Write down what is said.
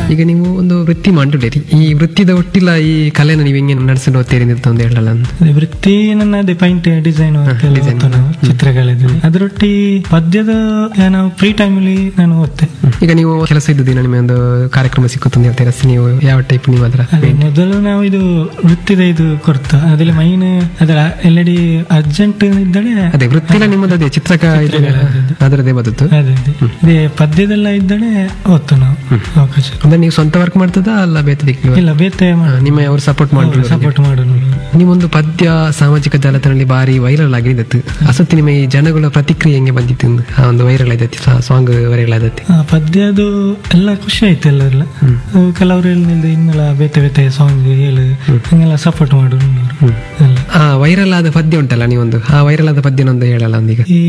ಈಗ ನೀವು ಒಂದು ವೃತ್ತಿ ಮಾಡಿರಿ ಈ ವೃತ್ತಿದ ಒಟ್ಟಿಲ್ಲ ಈ ಕಲೆನ ನೀವು ಹೆಂಗೆ ನಡೆಸ್ಕೊಂಡು ಹೋಗ್ತೀರಿ ಅಂತ ಒಂದು ಹೇಳಲ್ಲ ಅಂತ ಅದೇ ವೃತ್ತಿ ನನ್ನ ಅದೇ ಪೈಂಟ್ ಡಿಸೈನ್ ಎಲ್ಲ ಓದ್ತು ನಾವು ಚಿತ್ರಕಲೆದಲ್ಲಿ ಅದರೊಟ್ಟಿ ಪದ್ಯದ ನಾವು ಫ್ರೀ ಟೈಮಲ್ಲಿ ನಾನು ಓದ್ತೆ ಈಗ ನೀವು ಕೆಲಸ ಇದ್ದ ದಿನ ನಿಮಗೆ ಒಂದು ಕಾರ್ಯಕ್ರಮ ಸಿಕ್ಕುತ್ತೆ ಅಂತ ಹೇಳ್ತೀರಾ ಸೊ ನೀವು ಯಾವ ಟೈಪ್ ನೀವು ಅದರ ಅದೇ ಮೊದಲು ನಾವು ಇದು ವೃತ್ತಿದ ಇದು ಕೊಡ್ತು ಅದ್ರಲ್ಲಿ ಮೈನ್ ಅದರ ಎಲ್ಲೆಡಿ ಅರ್ಜೆಂಟ್ ಇದ್ದಳೆ ಅದೇ ವೃತ್ತಿಲ ನಿಮ್ಮದು ಅದೇ ಚಿತ್ರಕ ಇದು ಅದರದೇ ಬದುತ್ತು ಅದೇ ಅದೇ ಇದೇ ಪದ್ಯದೆಲ್ಲ ಇದ್ದಳೆ ಓದ್ತು ನಾವು ಅವಕಾಶ ಅಂದ್ರೆ ನೀವು ಸ್ವಂತ ವರ್ಕ್ ಮಾಡ್ತದ ಅಲ್ಲ ಬೇತದೆ ಇಲ್ಲ ಬೇತೆ ನಿಮ್ಮ ಅವ್ರು ಸಪೋರ್ಟ್ ಮಾಡಿ ಸಪೋರ್ಟ್ ಮಾಡೋಣ ನೀವೊಂದು ಪದ್ಯ ಸಾಮಾಜಿಕ ಜಾಲತಾಣದಲ್ಲಿ ಬಾರಿ ವೈರಲ್ ಆಗಿದ್ದತ್ತು ಅಸತಿ ನಿಮ್ಮ ಈ ಜನಗಳ ಪ್ರತಿಕ್ರಿಯೆ ಹೆಂಗೆ ಬಂದಿತ್ತು ಎಂದು? ಆ ಒಂದು ವೈರಲ್ ಆಯ್ತತಿ ಸಾಂಗ್ ವೈರಲ್ ಆದತಿ ಆ, ಪದ್ಯದು ಎಲ್ಲ ಖುಷಿ ಆಯ್ತು ಎಲ್ಲರೆಲ್ಲ ಕೆಲವರು ಹೇಳಿದ ಇನ್ನೆಲ್ಲ ಬೇತೆ ಬೇತೆ ಸಾಂಗ್ ಹೇಳು ಹಂಗೆಲ್ಲ ಸಪೋರ್ಟ್ ಮಾಡು ಎಲ್ಲ ಆ ವೈರಲ್ ಆದ ಪದ್ಯ ಉಂಟಲ್ಲ ನೀವೊಂದು ಆ ವೈರಲ್ ಆದ ಪದ್ಯನೊಂದು ಹೇಳಲ್ಲ ಒಂದೀಗ ಈ